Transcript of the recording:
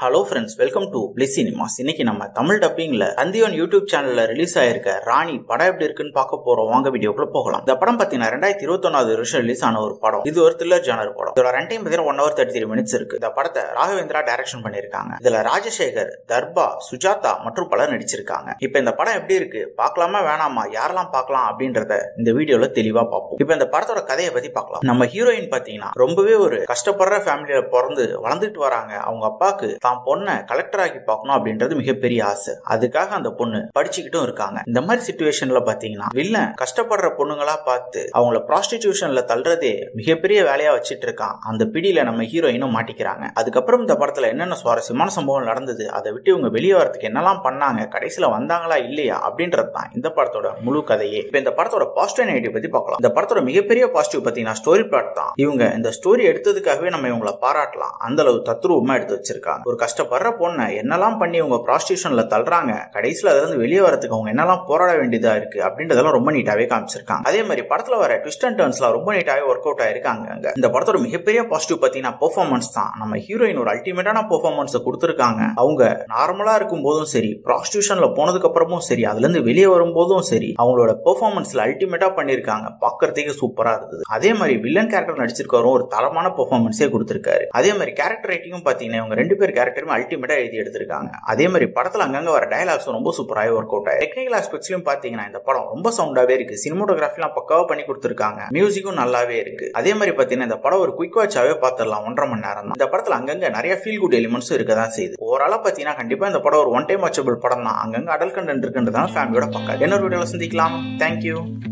hello friends welcome to bliss cinemas இன்னைக்கு நம்ம தமிழ் டப்பிங்ல அந்தியோன் யூடியூப் சேனல்ல ரிலீஸ் ஆயிருக்க ராணி படம் எப்படி இருக்குன்னு பார்க்க போறோம் வாங்க வீடியோக்குள்ள போகலாம் இந்த படம் பார்த்தீங்கன்னா ரெண்டாயிரத்தி இருபத்தொன்னாவது வருஷம் ரிலீஸ் ஆன ஒரு படம் இது ஒரு த்ரில்லர் ஜானர் படம் இதோட ரன் டைம் பார்த்தீங்கன்னா one hour thirty three minutes இருக்கு இந்த படத்தை ராகவேந்திரா டைரக்ஷன் பண்ணியிருக்காங்க இதுல ராஜசேகர் தர்பா சுஜாதா மற்றும் பலர் நடிச்சிருக்காங்க இப்போ இந்த படம் எப்படி இருக்கு பார்க்கலாமா வேணாமா யாரெல்லாம் பார்க்கலாம் அப்படின்றத இந்த வீடியோல தெளிவா பார்ப்போம் இப்போ இந்த படத்தோட கதையை பத்தி பார்க்கலாம் நம்ம ஹீரோயின் பாத்தீங்கன்னா ரொம்பவே ஒரு கஷ்டப்படுற ஃபேமிலியில பிறந்து வளர்ந்துட்டு வராங்க அவங்க அப்பாவுக்கு தான் பொண்ணை கலெக்டர் ஆக்கி பார்க்கணும் அப்படின்றது மிகப்பெரிய ஆசை அதுக்காக அந்த பொண்ணு படிச்சுக்கிட்டும் இருக்காங்க இந்த மாதிரி சுச்சுவேஷன்ல பாத்தீங்கன்னா வில்லன் கஷ்டப்படுற பொண்ணுங்களா பார்த்து அவங்கள ப்ராஸ்டிடியூஷன்ல தள்ளுறதே மிகப்பெரிய வேலையா வச்சிட்டு இருக்கான் அந்த பிடியில நம்ம ஹீரோயினும் மாட்டிக்கிறாங்க அதுக்கப்புறம் இந்த படத்துல என்னென்ன சுவாரஸ்யமான சம்பவம் நடந்தது அதை விட்டு இவங்க வெளியே வரதுக்கு என்னெல்லாம் பண்ணாங்க கடைசியில வந்தாங்களா இல்லையா அப்படின்றது தான் இந்த படத்தோட முழு கதையே இப்ப இந்த படத்தோட பாசிட்டிவ் நெகட்டிவ் பத்தி பார்க்கலாம் இந்த படத்தோட மிகப்பெரிய பாசிட்டிவ் பாத்தீங்கன்னா ஸ்டோரி பிளாட் தான் இவங்க இந்த ஸ்டோரி எடுத்ததுக்காகவே நம்ம இவங்களை பாராட்டலாம் அந்த அளவு தத்ரூபமா எடுத்து வச்சிருக்காங்க ஒரு கஷ்டப்படுற பொண்ணை என்னெல்லாம் பண்ணி இவங்க ப்ராஸ்டியூஷன்ல தள்ளுறாங்க கடைசியில் அதுல இருந்து வெளியே வரதுக்கு அவங்க என்னெல்லாம் போராட வேண்டியதா இருக்கு அப்படின்றதெல்லாம் ரொம்ப நீட்டாவே காமிச்சிருக்காங்க அதே மாதிரி படத்துல வர ட்விஸ்ட் அண்ட் டர்ன்ஸ்லாம் ரொம்ப நீட்டாவே ஒர்க் அவுட் ஆயிருக்காங்க அங்க இந்த படத்தோட மிகப்பெரிய பாசிட்டிவ் பார்த்தீங்கன்னா பெர்ஃபார்மன்ஸ் தான் நம்ம ஹீரோயின் ஒரு அல்டிமேட்டான பெர்ஃபார்மன்ஸை கொடுத்துருக்காங்க அவங்க நார்மலா இருக்கும் போதும் சரி ப்ராஸ்டியூஷன்ல போனதுக்கு அப்புறமும் சரி அதுல இருந்து வெளியே வரும்போதும் சரி அவங்களோட பெர்ஃபார்மன்ஸ்ல அல்டிமேட்டா பண்ணிருக்காங்க பார்க்கறதுக்கு சூப்பரா இருந்தது அதே மாதிரி வில்லன் கேரக்டர் நடிச்சிருக்காரும் ஒரு தரமான பெர்ஃபார்மன்ஸே கொடுத்திருக்காரு அதே மாதிரி கேரக்டர் ரைட்டிங்கும் பாத்தீங்கன்னா இவங்க ரெண்டு பேர் கேரக்டருமே அல்டிமேட்டா எழுதி எடுத்திருக்காங்க அதே மாதிரி படத்துல அங்கங்க வர டயலாக்ஸ் ரொம்ப சூப்பராகவே ஒர்க் அவுட் ஆயிருக்கு டெக்னிக்கல் ஆஸ்பெக்ட்ஸ்லயும் பாத்தீங்கன்னா இந்த படம் ரொம்ப சவுண்டாவே இருக்கு சினிமோட்டோகிராஃபிலாம் பக்காவா பண்ணி கொடுத்திருக்காங்க மியூசிக்கும் நல்லாவே இருக்கு அதே மாதிரி பாத்தீங்கன்னா இந்த படம் ஒரு குயிக் வாட்சாவே பார்த்துடலாம் ஒன்றரை மணி நேரம் தான் இந்த படத்துல அங்கங்க நிறைய ஃபீல் குட் எலிமெண்ட்ஸும் இருக்க தான் செய்யுது ஓவராலா பாத்தீங்கன்னா கண்டிப்பா இந்த படம் ஒரு ஒன் டைம் வாட்சபிள் படம் தான் அங்கங்க அடல் கண்டென்ட் இருக்குன்றதால ஃபேமிலியோட பக்கம் இன்னொரு வீடியோல சந்திக்கலாம் தேங்க்யூ